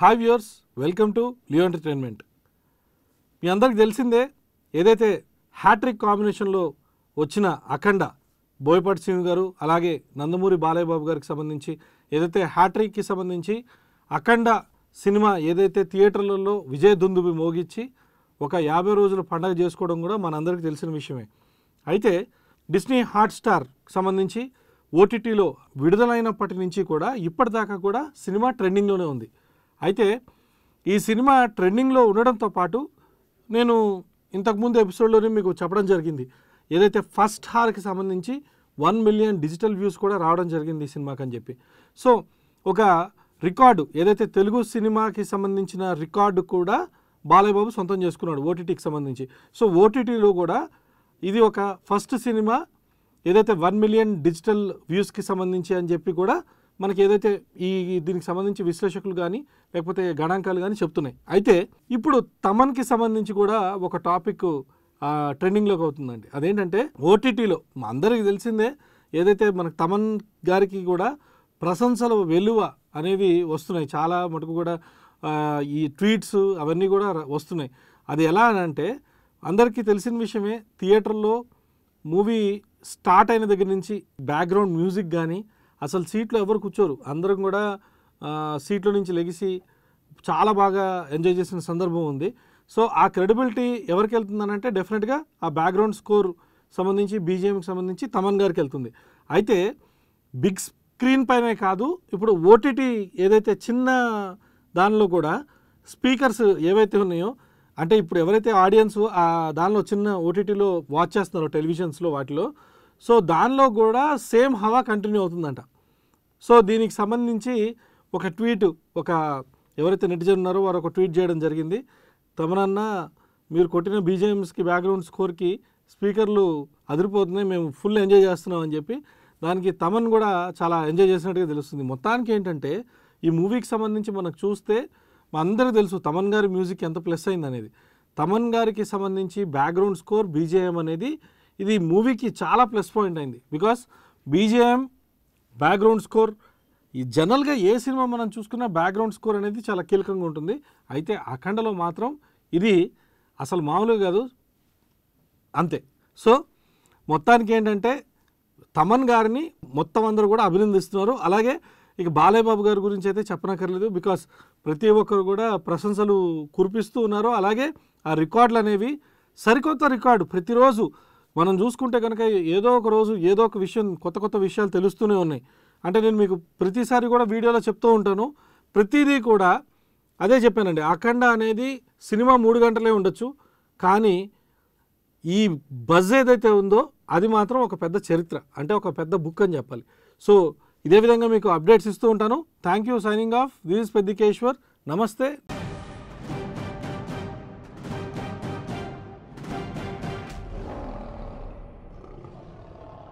hi viewers welcome to Leo entertainment మీ అందరికి తెలిసిందే ఏదైతే హ్యాట్రిక్ కాంబినేషన్లో వచ్చిన అఖండ బోయపాటి శ్రీను గారు అలాగే నందమూరి బాలయ్య బాబు గారికి సంబంధించి ఏదైతే హ్యాట్రిక్కి సంబంధించి అఖండ సినిమా ఏదైతే థియేటర్లలో విజయ దుందుబి మోగించి ఒక యాభై రోజుల పండగ చేసుకోవడం కూడా మనందరికీ తెలిసిన విషయమే అయితే డిస్నీ హాట్స్టార్ సంబంధించి ఓటీటీలో విడుదలైనప్పటి నుంచి కూడా ఇప్పటిదాకా కూడా సినిమా ట్రెండింగ్లోనే ఉంది అయితే ఈ సినిమా ట్రెండింగ్లో ఉండడంతో పాటు నేను ఇంతకుముందు ఎపిసోడ్లోనే మీకు చెప్పడం జరిగింది ఏదైతే ఫస్ట్ హార్కి సంబంధించి వన్ మిలియన్ డిజిటల్ వ్యూస్ కూడా రావడం జరిగింది ఈ సినిమాకి అని చెప్పి సో ఒక రికార్డు ఏదైతే తెలుగు సినిమాకి సంబంధించిన రికార్డు కూడా బాలయ్య బాబు సొంతం చేసుకున్నాడు ఓటీటీకి సంబంధించి సో ఓటీటీలో కూడా ఇది ఒక ఫస్ట్ సినిమా ఏదైతే వన్ మిలియన్ డిజిటల్ వ్యూస్కి సంబంధించి అని చెప్పి కూడా మనకి ఏదైతే ఈ దీనికి సంబంధించి విశ్లేషకులు కానీ లేకపోతే గణాంకాలు కానీ చెప్తున్నాయి అయితే ఇప్పుడు తమన్కి సంబంధించి కూడా ఒక టాపిక్ ట్రెండింగ్లోకి అవుతుందండి అదేంటంటే ఓటీటీలో అందరికీ తెలిసిందే ఏదైతే మనకు తమన్ గారికి కూడా ప్రశంసల వెలువ అనేవి వస్తున్నాయి చాలా మటుకు కూడా ఆ, ఈ ట్వీట్స్ అవన్నీ కూడా ర- వస్తున్నాయి అది ఎలా అని అంటే అందరికీ తెలిసిన విషయమే థియేటర్లో మూవీ స్టార్ట్ అయిన దగ్గర నుంచి బ్యాక్గ్రౌండ్ మ్యూజిక్ కానీ అసలు సీట్లో ఎవరు కూర్చోరు అందరం కూడా ఆ, సీట్లో నుంచి లెగిసి చాలా బాగా ఎంజాయ్ చేసిన సందర్భం ఉంది సో ఆ క్రెడిబిలిటీ ఎవరికి వెళ్తుందనంటే డెఫినెట్గా ఆ బ్యాక్గ్రౌండ్ స్కోర్ సంబంధించి బీజిఎంకి సంబంధించి తమన్ గారికి వెళ్తుంది అయితే బిగ్ స్క్రీన్ పైనే కాదు ఇప్పుడు ఓటీటీ ఏదైతే చిన్న దానిలో కూడా స్పీకర్స్ ఏవైతే ఉన్నాయో అంటే ఇప్పుడు ఎవరైతే ఆడియన్స్ ఆ దానిలో చిన్న ఓటీటీలో వాచ్ చేస్తున్నారో టెలివిజన్స్లో వాటిలో సో దానిలో కూడా సేమ్ హవా కంటిన్యూ అవుతుందంట సో దీనికి సంబంధించి ఒక ట్వీట్ ఒక ఎవరైతే నెటిజన్ ఉన్నారో వారు ఒక ట్వీట్ చేయడం జరిగింది తమనన్న మీరు కొట్టిన బీజేఎంస్కి బ్యాక్గ్రౌండ్ స్కోర్కి స్పీకర్లు అదిరిపోతున్నాయి మేము ఫుల్ ఎంజాయ్ చేస్తున్నాం అని చెప్పి దానికి తమన్ కూడా చాలా ఎంజాయ్ చేసినట్టుగా తెలుస్తుంది మొత్తానికి ఏంటంటే ఈ మూవీకి సంబంధించి మనకు చూస్తే మా అందరికీ తెలుసు తమన్ గారి మ్యూజిక్ ఎంత ప్లస్ అయింది అనేది తమన్ గారికి సంబంధించి బ్యాక్గ్రౌండ్ స్కోర్ బీజేఎం అనేది ఇది మూవీకి చాలా ప్లస్ పాయింట్ అయింది బికాస్ బీజేఎం బ్యాక్గ్రౌండ్ స్కోర్ ఈ జనరల్గా ఏ సినిమా మనం చూసుకున్నా బ్యాక్గ్రౌండ్ స్కోర్ అనేది చాలా కీలకంగా ఉంటుంది అయితే అఖండలో మాత్రం ఇది అసలు మామూలుగా కాదు అంతే సో మొత్తానికి ఏంటంటే తమన్ గారిని మొత్తం అందరూ కూడా అభినందిస్తున్నారు అలాగే ఇక బాలయ్య బాబు గారి గురించి అయితే చెప్పనక్కర్లేదు బికాస్ ప్రతి ఒక్కరు కూడా ప్రశంసలు కురిపిస్తూ ఉన్నారు అలాగే ఆ రికార్డులు అనేవి సరికొత్త రికార్డు ప్రతిరోజు మనం చూసుకుంటే కనుక ఏదో ఒక రోజు ఏదో ఒక విషయం కొత్త కొత్త విషయాలు తెలుస్తూనే ఉన్నాయి అంటే నేను మీకు ప్రతిసారి కూడా వీడియోలో చెప్తూ ఉంటాను ప్రతిదీ కూడా అదే చెప్పానండి అఖండ అనేది సినిమా మూడు గంటలే ఉండొచ్చు కానీ ఈ బజ్ ఏదైతే ఉందో అది మాత్రం ఒక పెద్ద చరిత్ర అంటే ఒక పెద్ద బుక్ అని చెప్పాలి సో ఇదే విధంగా మీకు అప్డేట్స్ ఇస్తూ ఉంటాను thank you signing off this Peddikeshwar నమస్తే